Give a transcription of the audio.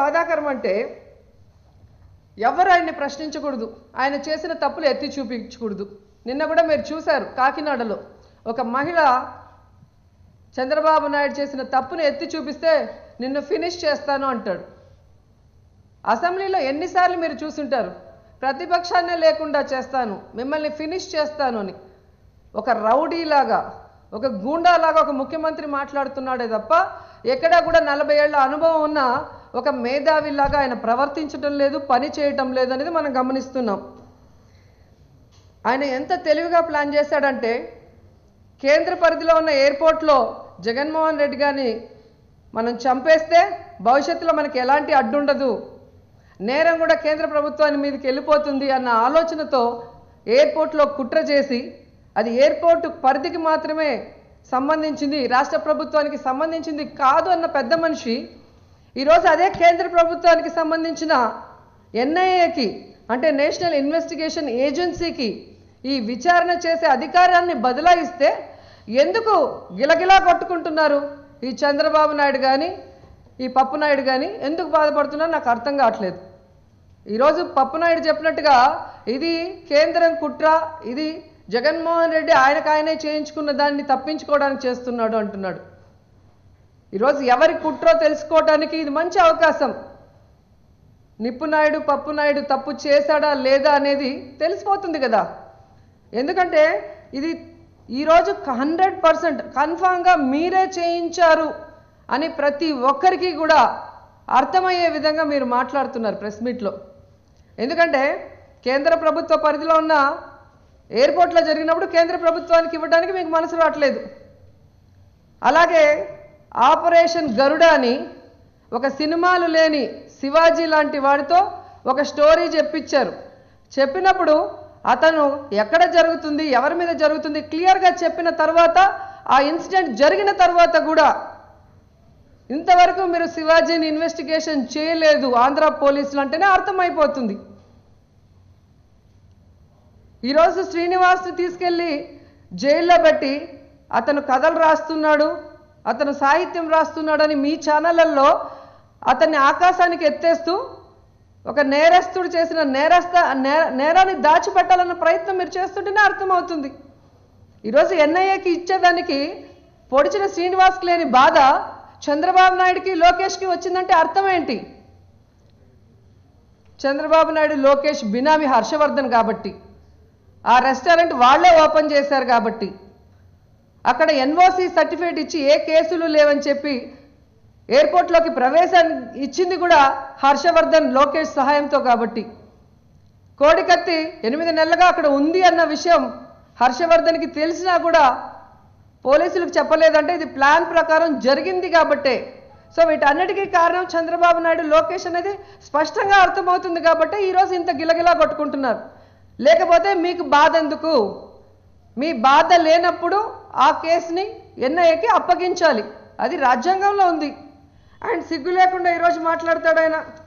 బాధాకరం అంటే ఎవరు ఆయన్ని ప్రశ్నించకూడదు ఆయన చేసిన తప్పులు ఎత్తి చూపించకూడదు నిన్న కూడా మీరు చూశారు కాకినాడలో ఒక మహిళ చంద్రబాబు నాయుడు చేసిన తప్పుని ఎత్తి చూపిస్తే నిన్ను ఫినిష్ చేస్తాను అంటాడు అసెంబ్లీలో ఎన్నిసార్లు మీరు చూసుంటారు ప్రతిపక్షాన్నే లేకుండా చేస్తాను మిమ్మల్ని ఫినిష్ చేస్తాను అని ఒక రౌడీలాగా ఒక గూండాలాగా ఒక ముఖ్యమంత్రి మాట్లాడుతున్నాడే తప్ప ఎక్కడా కూడా నలభై ఏళ్ల అనుభవం ఉన్న ఒక మేధావిలాగా ఆయన ప్రవర్తించడం లేదు పని చేయటం లేదు అనేది మనం గమనిస్తున్నాం ఆయన ఎంత తెలివిగా ప్లాన్ చేశాడంటే కేంద్ర పరిధిలో ఉన్న ఎయిర్పోర్ట్లో జగన్మోహన్ రెడ్డి గారిని మనం చంపేస్తే భవిష్యత్తులో మనకి ఎలాంటి అడ్డుండదు నేరం కూడా కేంద్ర ప్రభుత్వాన్ని మీదకి వెళ్ళిపోతుంది అన్న ఆలోచనతో ఎయిర్పోర్ట్లో కుట్ర చేసి అది ఎయిర్పోర్ట్ పరిధికి మాత్రమే సంబంధించింది రాష్ట్ర ప్రభుత్వానికి సంబంధించింది కాదు అన్న పెద్ద మనిషి ఈరోజు అదే కేంద్ర ప్రభుత్వానికి సంబంధించిన ఎన్ఐఏకి అంటే నేషనల్ ఇన్వెస్టిగేషన్ ఏజెన్సీకి ఈ విచారణ చేసే అధికారాన్ని బదలాయిస్తే ఎందుకు గిలగిలా కొట్టుకుంటున్నారు ఈ చంద్రబాబు నాయుడు కానీ ఈ పప్పు నాయుడు కానీ ఎందుకు బాధపడుతున్నారో నాకు అర్థం కావట్లేదు ఈరోజు పప్పు నాయుడు చెప్పినట్టుగా ఇది కేంద్రం కుట్ర ఇది జగన్మోహన్ రెడ్డి ఆయనకు ఆయనే చేయించుకున్న దాన్ని తప్పించుకోవడానికి చేస్తున్నాడు అంటున్నాడు ఈరోజు ఎవరి కుట్రో తెలుసుకోవడానికి ఇది మంచి అవకాశం నిప్పు నాయుడు పప్పు నాయుడు తప్పు చేశాడా లేదా అనేది తెలిసిపోతుంది కదా ఎందుకంటే ఇది ఈరోజు హండ్రెడ్ పర్సెంట్ కన్ఫామ్గా మీరే చేయించారు అని ప్రతి ఒక్కరికి కూడా అర్థమయ్యే విధంగా మీరు మాట్లాడుతున్నారు ప్రెస్ మీట్లో ఎందుకంటే కేంద్ర ప్రభుత్వ పరిధిలో ఉన్న ఎయిర్పోర్ట్లో జరిగినప్పుడు కేంద్ర ప్రభుత్వానికి ఇవ్వడానికి మీకు మనసు రావట్లేదు అలాగే ఆపరేషన్ గరుడ అని ఒక సినిమాలు లేని శివాజీ లాంటి వాడితో ఒక స్టోరీ చెప్పించారు చెప్పినప్పుడు అతను ఎక్కడ జరుగుతుంది ఎవరి మీద జరుగుతుంది క్లియర్గా చెప్పిన తర్వాత ఆ ఇన్సిడెంట్ జరిగిన తర్వాత కూడా ఇంతవరకు మీరు శివాజీని ఇన్వెస్టిగేషన్ చేయలేదు ఆంధ్ర పోలీసులు అంటేనే అర్థమైపోతుంది ఈరోజు శ్రీనివాస్ని తీసుకెళ్ళి జైల్లో పెట్టి అతను కథలు రాస్తున్నాడు అతను సాహిత్యం రాస్తున్నాడని మీ ఛానళ్ళల్లో అతన్ని ఆకాశానికి ఎత్తేస్తూ ఒక నేరస్తుడు చేసిన నేరస్త నే- నేరాన్ని దాచిపెట్టాలన్న ప్రయత్నం మీరు చేస్తుంటేనే అర్థమవుతుంది ఈరోజు ఎన్ఐఏకి ఇచ్చేదానికి పొడిచిన శ్రీనివాస్కి లేని బాధ చంద్రబాబు నాయుడుకి లోకేష్కి వచ్చిందంటే అర్థం ఏంటి చంద్రబాబు నాయుడు లోకేష్ బినామీ హర్షవర్ధన్ కాబట్టి ఆ రెస్టారెంట్ వాళ్ళే ఓపెన్ చేశారు కాబట్టి అక్కడ ఎన్ఓసి సర్టిఫికేట్ ఇచ్చి ఏ కేసులు లేవని చెప్పి ఎయిర్పోర్ట్లోకి ప్రవేశాన్ని ఇచ్చింది కూడా హర్షవర్ధన్ లోకేష్ సహాయంతో కాబట్టి కోడికత్తి ఎనిమిది నెలలుగా అక్కడ ఉంది అన్న విషయం హర్షవర్ధన్కి తెలిసినా కూడా పోలీసులకు చెప్పలేదంటే ఇది ప్లాన్ ప్రకారం జరిగింది కాబట్టే సో వీటన్నిటికీ కారణం చంద్రబాబు నాయుడు లోకేష్ అనేది స్పష్టంగా అర్థమవుతుంది కాబట్టి ఈరోజు ఇంత గిలగిలా కొట్టుకుంటున్నారు లేకపోతే మీకు బాధ ఎందుకు మీ బాధ లేనప్పుడు ఆ కేసుని ఎన్ఐఏకి అప్పగించాలి అది రాజ్యాంగంలో ఉంది అండ్ సిగ్గు లేకుండా ఈరోజు మాట్లాడతాడు ఆయన